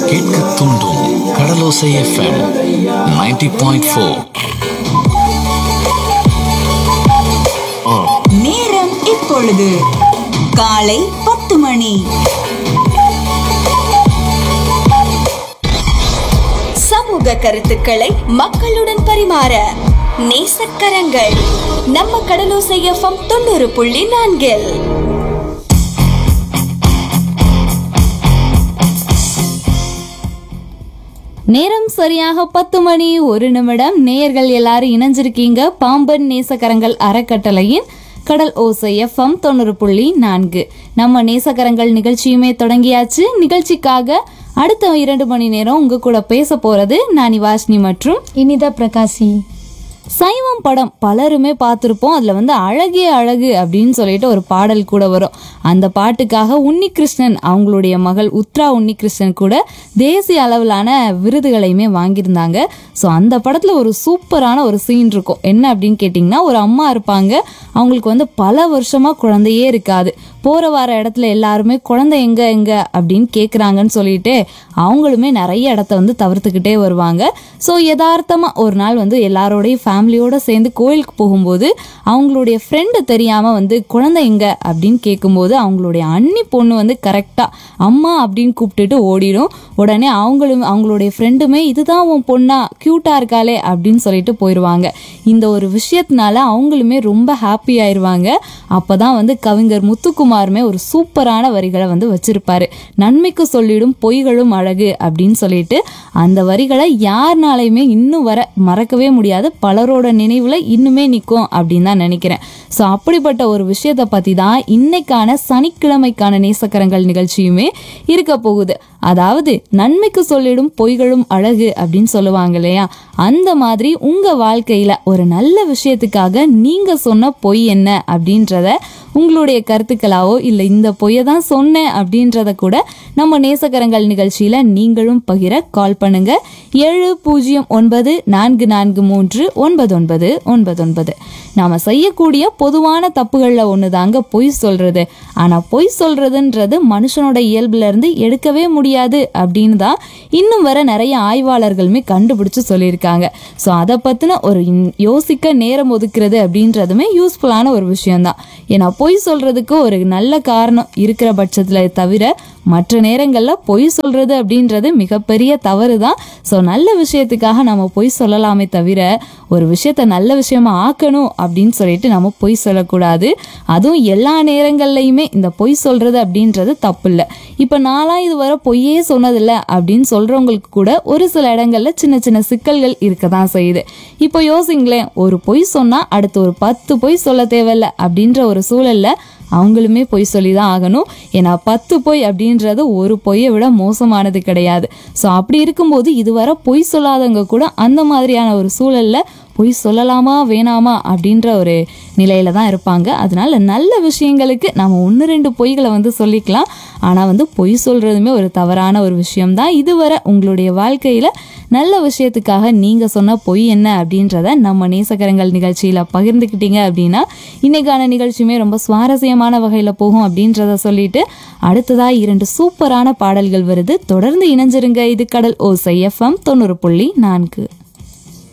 கேட்க தூண்டும் கடலோசை FM 90.4 point four நேரம் இப்பொழுது காலை பத்து மணி சமூக கருத்துக்களை மக்களுடன் பரிமாற நேசக்கரங்கள் நம்ம கடலோசை எஃப்எம் தொண்ணூறு புள்ளி நான்கில் நேரம் சரியாக பத்து மணி ஒரு நிமிடம் நேயர்கள் எல்லாரும் இணைஞ்சிருக்கீங்க பாம்பன் நேசக்கரங்கள் அறக்கட்டளையின் கடல் ஓசை எஃப்எம் தொண்ணூறு புள்ளி நான்கு நம்ம நேசக்கரங்கள் நிகழ்ச்சியுமே தொடங்கியாச்சு நிகழ்ச்சிக்காக அடுத்த இரண்டு மணி நேரம் உங்க கூட பேச போறது நான் வாஷ்னி மற்றும் இனிதா பிரகாசி சைவம் படம் பலருமே பார்த்துருப்போம் அதில் வந்து அழகே அழகு அப்படின்னு சொல்லிட்டு ஒரு பாடல் கூட வரும் அந்த பாட்டுக்காக உன்னிகிருஷ்ணன் அவங்களுடைய மகள் உத்ரா உன்னிகிருஷ்ணன் கூட தேசிய அளவிலான விருதுகளையுமே வாங்கியிருந்தாங்க ஸோ அந்த படத்தில் ஒரு சூப்பரான ஒரு சீன் இருக்கும் என்ன அப்படின்னு கேட்டிங்கன்னா ஒரு அம்மா இருப்பாங்க அவங்களுக்கு வந்து பல வருஷமாக குழந்தையே இருக்காது போகிற வர இடத்துல எல்லாருமே குழந்தை எங்க எங்க அப்படின்னு கேட்குறாங்கன்னு சொல்லிட்டு அவங்களுமே நிறைய இடத்த வந்து தவிர்த்துக்கிட்டே வருவாங்க ஸோ யதார்த்தமாக ஒரு நாள் வந்து எல்லாரோடையும் ஃபேமிலியோட சேர்ந்து கோயிலுக்கு போகும்போது அவங்களுடைய ஃப்ரெண்டு தெரியாமல் வந்து குழந்தை எங்க அப்படின்னு கேட்கும்போது அவங்களுடைய அண்ணி பொண்ணு வந்து கரெக்டாக அம்மா அப்படின்னு கூப்பிட்டுட்டு ஓடிடும் உடனே அவங்களும் அவங்களுடைய ஃப்ரெண்டுமே இதுதான் உன் பொண்ணா க்யூட்டாக இருக்காளே அப்படின்னு சொல்லிட்டு போயிடுவாங்க இந்த ஒரு விஷயத்தினால அவங்களுமே ரொம்ப ஹாப்பி ஆயிருவாங்க அப்போ தான் வந்து கவிஞர் முத்துக்குமாருமே ஒரு சூப்பரான வரிகளை வந்து வச்சிருப்பாரு நன்மைக்கு சொல்லிடும் பொய்களும் அழகு அப்படின்னு சொல்லிட்டு அந்த வரிகளை யாருனாலையுமே இன்னும் வர மறக்கவே முடியாது பலரோட நினைவுல இன்னுமே நிற்கும் அப்படின்னு தான் நினைக்கிறேன் ஸோ அப்படிப்பட்ட ஒரு விஷயத்தை பற்றி தான் இன்னைக்கான சனிக்கிழமைக்கான நேசக்கரங்கள் நிகழ்ச்சியுமே இருக்க போகுது அதாவது நன்மைக்கு சொல்லிடும் பொய்களும் அழகு அப்படின்னு சொல்லுவாங்க இல்லையா அந்த மாதிரி உங்க வாழ்க்கையில ஒரு நல்ல விஷயத்துக்காக நீங்க சொன்ன பொய் என்ன அப்படின்றத உங்களுடைய கருத்துக்களாவோ இல்லை இந்த பொய்யை தான் சொன்னேன் அப்படின்றத கூட நம்ம நேசக்கரங்கள் நிகழ்ச்சியில நீங்களும் பகிர கால் பண்ணுங்க ஏழு பூஜ்ஜியம் ஒன்பது நான்கு நான்கு மூன்று ஒன்பது ஒன்பது ஒன்பது ஒன்பது நாம செய்யக்கூடிய பொதுவான தப்புகள்ல ஒன்று தாங்க பொய் சொல்றது ஆனா பொய் சொல்றதுன்றது மனுஷனோட இயல்புல இருந்து எடுக்கவே முடியாது அப்படின்னு தான் இன்னும் வர நிறைய ஆய்வாளர்களுமே கண்டுபிடிச்சு சொல்லியிருக்காங்க ஸோ அதை பத்தின ஒரு இன்- யோசிக்க நேரம் ஒதுக்குறது அப்படின்றதுமே யூஸ்ஃபுல்லான ஒரு விஷயம்தான் ஏன்னா பொய் சொல்றதுக்கு ஒரு நல்ல காரணம் இருக்கிற பட்சத்துல தவிர மற்ற நேரங்களில் பொய் சொல்றது அப்படின்றது மிகப்பெரிய தவறு தான் ஸோ நல்ல விஷயத்துக்காக நம்ம பொய் சொல்லலாமே தவிர ஒரு விஷயத்த நல்ல விஷயமா ஆக்கணும் அப்படின்னு சொல்லிட்டு நம்ம பொய் சொல்லக்கூடாது அதுவும் எல்லா நேரங்கள்லையுமே இந்த பொய் சொல்றது அப்படின்றது தப்பு இல்லை இப்போ நான்லாம் இதுவரை பொய்யே சொன்னதில்லை அப்படின்னு சொல்றவங்களுக்கு கூட ஒரு சில இடங்கள்ல சின்ன சின்ன சிக்கல்கள் இருக்க தான் செய்யுது இப்போ யோசிங்களேன் ஒரு பொய் சொன்னா அடுத்து ஒரு பத்து பொய் சொல்ல தேவையில்ல அப்படின்ற ஒரு சூழல்ல அவங்களுமே பொய் சொல்லி தான் ஆகணும் ஏன்னா பத்து பொய் அப்படின்றது ஒரு பொய்யை விட மோசமானது கிடையாது ஸோ அப்படி இருக்கும்போது இதுவரை பொய் சொல்லாதவங்க கூட அந்த மாதிரியான ஒரு சூழல்ல பொய் சொல்லலாமா வேணாமா அப்படின்ற ஒரு நிலையில தான் இருப்பாங்க அதனால நல்ல விஷயங்களுக்கு நம்ம ஒன்று ரெண்டு பொய்களை வந்து சொல்லிக்கலாம் ஆனால் வந்து பொய் சொல்றதுமே ஒரு தவறான ஒரு விஷயம்தான் இதுவரை உங்களுடைய வாழ்க்கையில நல்ல விஷயத்துக்காக நீங்க சொன்ன பொய் என்ன அப்படின்றத நம்ம நேசகரங்கள் நிகழ்ச்சியில பகிர்ந்துக்கிட்டீங்க அப்படின்னா இன்னைக்கான நிகழ்ச்சியுமே ரொம்ப சுவாரஸ்யமான வகையில போகும் அப்படின்றத சொல்லிட்டு அடுத்ததா இரண்டு சூப்பரான பாடல்கள் வருது தொடர்ந்து இணைஞ்சிருங்க இது கடல் ஓசை எஃப்எம் தொண்ணூறு புள்ளி நான்கு